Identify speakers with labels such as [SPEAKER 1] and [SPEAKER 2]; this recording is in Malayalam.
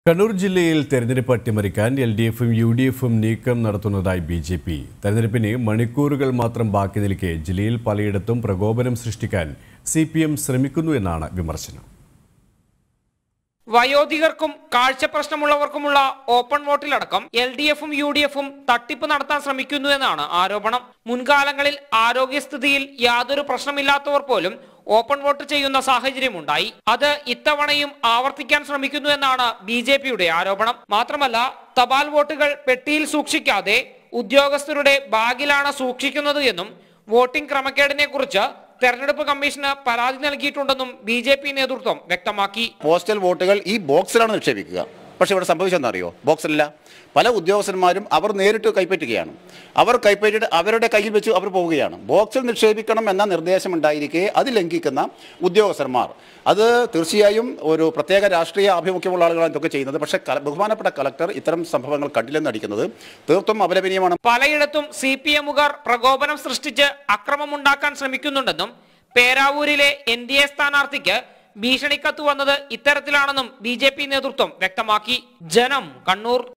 [SPEAKER 1] കണ്ണൂർ ജില്ലയിൽ തെരഞ്ഞെടുപ്പ് അട്ടിമറിക്കാൻ എൽ ഡി എഫും യു ഡി എഫും നീക്കം നടത്തുന്നതായി ബി ജെ പി തെരഞ്ഞെടുപ്പിന് മണിക്കൂറുകൾ മാത്രം ബാക്കി നിൽക്കെ ജില്ലയിൽ പലയിടത്തും പ്രകോപനം സൃഷ്ടിക്കാൻ സി പി എം ശ്രമിക്കുന്നു എന്നാണ് വിമർശനം
[SPEAKER 2] വയോധികർക്കും കാഴ്ച പ്രശ്നമുള്ളവർക്കുമുള്ള ഓപ്പൺ വോട്ടിലടക്കം എൽ ഡി എഫും യു ഡി എഫും തട്ടിപ്പ് നടത്താൻ ശ്രമിക്കുന്നു എന്നാണ് ആരോപണം മുൻകാലങ്ങളിൽ ആരോഗ്യസ്ഥിതിയിൽ യാതൊരു പ്രശ്നമില്ലാത്തവർ പോലും ഓപ്പൺ വോട്ട് ചെയ്യുന്ന സാഹചര്യമുണ്ടായി അത് ഇത്തവണയും ആവർത്തിക്കാൻ ശ്രമിക്കുന്നു എന്നാണ് ബി ജെ പിയുടെ ആരോപണം മാത്രമല്ല തപാൽ വോട്ടുകൾ പെട്ടിയിൽ സൂക്ഷിക്കാതെ ഉദ്യോഗസ്ഥരുടെ ബാഗിലാണ് സൂക്ഷിക്കുന്നത് എന്നും വോട്ടിംഗ് ക്രമക്കേടിനെ കുറിച്ച് തെരഞ്ഞെടുപ്പ് കമ്മീഷന് പരാതി നൽകിയിട്ടുണ്ടെന്നും ബി ജെ പി നേതൃത്വം വ്യക്തമാക്കി
[SPEAKER 3] പോസ്റ്റൽ വോട്ടുകൾ ഈ ബോക്സിലാണ് നിക്ഷേപിക്കുക പക്ഷേ ഇവിടെ സംഭവിച്ചെന്നറിയോ ബോക്സിലല്ല പല ഉദ്യോഗസ്ഥന്മാരും അവർ നേരിട്ട് കൈപ്പറ്റുകയാണ് അവർ കൈപ്പറ്റിയിട്ട് അവരുടെ കയ്യിൽ വെച്ച് അവർ പോവുകയാണ് ബോക്സിൽ നിക്ഷേപിക്കണം എന്ന നിർദ്ദേശം ഉണ്ടായിരിക്കെ അത് ലംഘിക്കുന്ന ഉദ്യോഗസ്ഥന്മാർ അത് തീർച്ചയായും ഒരു പ്രത്യേക രാഷ്ട്രീയ ആഭിമുഖ്യമുള്ള ആളുകളാണ് ഇതൊക്കെ ചെയ്യുന്നത് പക്ഷേ കല- ബഹുമാനപ്പെട്ട കളക്ടർ ഇത്തരം സംഭവങ്ങൾ കണ്ടില്ലെന്ന് അടിക്കുന്നത് തീർത്തും അപലപനീയമാണ്
[SPEAKER 2] പലയിടത്തും സി പി എമ്മുകാർ പ്രകോപനം സൃഷ്ടിച്ച് അക്രമമുണ്ടാക്കാൻ ശ്രമിക്കുന്നുണ്ടെന്നും പേരാവൂരിലെ എൻ ഡി എ സ്ഥാനാർത്ഥിക്ക് ഭീഷണിക്കത്ത് വന്നത് ഇത്തരത്തിലാണെന്നും ബി ജെ പി നേതൃത്വം വ്യക്തമാക്കി ജനം കണ്ണൂർ